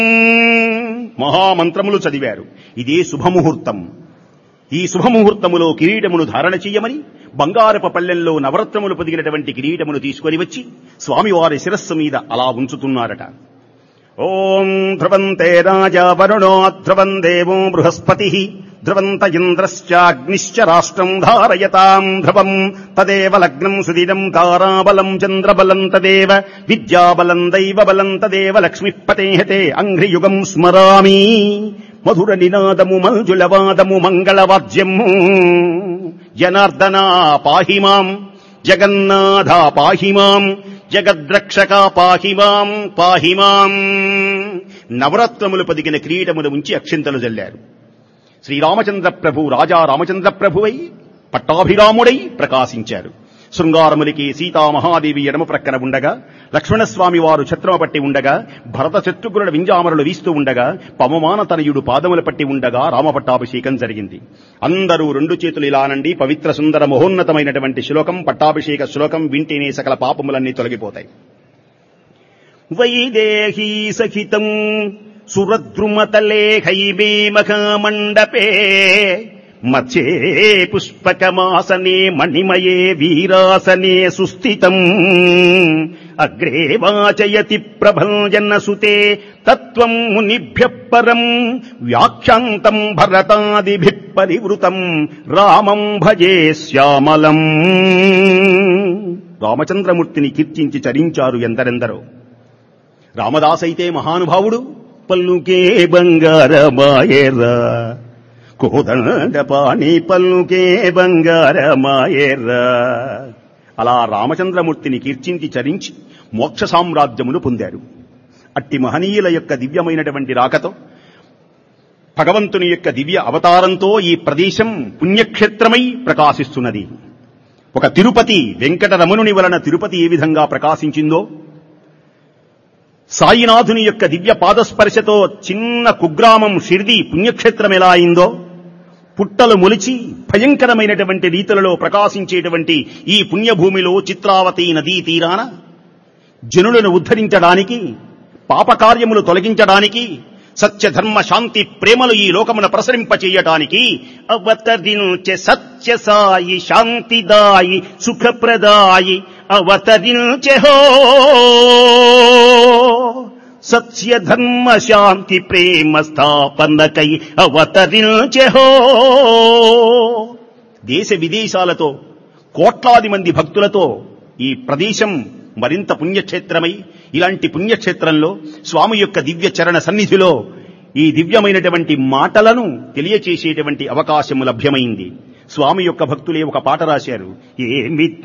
మహామంత్రములు చదివారు ఇదే శుభముహూర్తం ఈ శుభముహూర్తములో కిరీటమును ధారణ చెయ్యమని బంగారపు పల్లెల్లో నవరత్నములు పొదిగినటువంటి కిరీటమును తీసుకొని వచ్చి స్వామివారి శిరస్సు మీద అలా ఉంచుతున్నారట ఓం ధ్రువంతే రాజా వరుణో ధ్రువం దేవో బృహస్పతి ధ్రువంత ఇంద్రశ్చాగ్నిశ్చ రాష్ట్రం ధారయతాం ధ్రువం తదేవ లగ్నం సుదినం తారాబలం చంద్రబలం తదేవ విద్యాబలం దైవబలం తదేవ లక్ష్మీపతేహతే అంఘ్రియుగం స్మరామి మధుర నినాదము మంజులవాదము మంగళవాద్యము జనార్దన పాహిమాం జగన్నాథ పాహిమాం జగద్రక్షక పాహిమాం పాహిమాం నవరత్నములు పదిగిన క్రీడములు ఉంచి అక్షింతలు జల్లారు శ్రీరామచంద్ర ప్రభు రాజా రామచంద్ర ప్రభువై పట్టాభిరాముడై ప్రకాశించారు శృంగారములికి సీతామహాదేవి ఎడమ ప్రక్కన ఉండగా లక్ష్మణస్వామి వారు ఛత్రమ పట్టి ఉండగా భరత శత్రుఘ్నుల వింజామరులు వీస్తూ ఉండగా పవమాన తనయుడు పాదములు పట్టి ఉండగా రామపట్టాభిషేకం జరిగింది అందరూ రెండు చేతులు ఇలానండి పవిత్ర సుందర మహోన్నతమైనటువంటి శ్లోకం పట్టాభిషేక శ్లోకం వింటేనే సకల పాపములన్నీ తొలగిపోతాయి వైదేహీ సహితం సురద్రుమతలే హైమే మహామండపే మధ్యే పుష్పకమాసనే మణిమయే వీరాసనే సుస్థితం అగ్రే వాచయతి ప్రభంజన సుతే తత్వం మునిభ్య పరం వ్యాఖ్యాంతం భరతాదిభి పరివృతం రామం భజే శ్యామలం రామచంద్రమూర్తిని కీర్తించి చరించారు ఎందరెందరో రామదాసైతే మహానుభావుడు పల్లుకే బంగారమాయేరా కోదండ పాణి పల్లుకే బంగారమాయేరా అలా రామచంద్రమూర్తిని కీర్తించి చరించి మోక్ష సామ్రాజ్యమును పొందారు అట్టి మహనీయుల యొక్క దివ్యమైనటువంటి రాకతో భగవంతుని యొక్క దివ్య అవతారంతో ఈ ప్రదేశం పుణ్యక్షేత్రమై ప్రకాశిస్తున్నది ఒక తిరుపతి వెంకటరమణుని వలన తిరుపతి ఏ విధంగా ప్రకాశించిందో సాయినాథుని యొక్క దివ్య పాదస్పర్శతో చిన్న కుగ్రామం షిర్ది పుణ్యక్షేత్రం ఎలా అయిందో పుట్టలు మొలిచి భయంకరమైనటువంటి రీతులలో ప్రకాశించేటువంటి ఈ పుణ్యభూమిలో చిత్రావతి నదీ తీరాన జనులను ఉద్ధరించడానికి పాపకార్యములు తొలగించడానికి సత్యధర్మ శాంతి ప్రేమలు ఈ లోకమున ప్రసరింపచేయటానికి అవతరించే సత్య సాయి శాంతిదాయి సుఖప్రదాయి అవతరించే హో సత్య ధర్మ శాంతి ప్రేమ స్థాపనకై అవతరించే హో దేశ విదేశాలతో కోట్లాది మంది భక్తులతో ఈ ప్రదేశం మరింత పుణ్యక్షేత్రమై ఇలాంటి పుణ్యక్షేత్రంలో స్వామి యొక్క దివ్య చరణ సన్నిధిలో ఈ దివ్యమైనటువంటి మాటలను తెలియచేసేటువంటి అవకాశము లభ్యమైంది స్వామి యొక్క భక్తులే ఒక పాట రాశారు ఏమి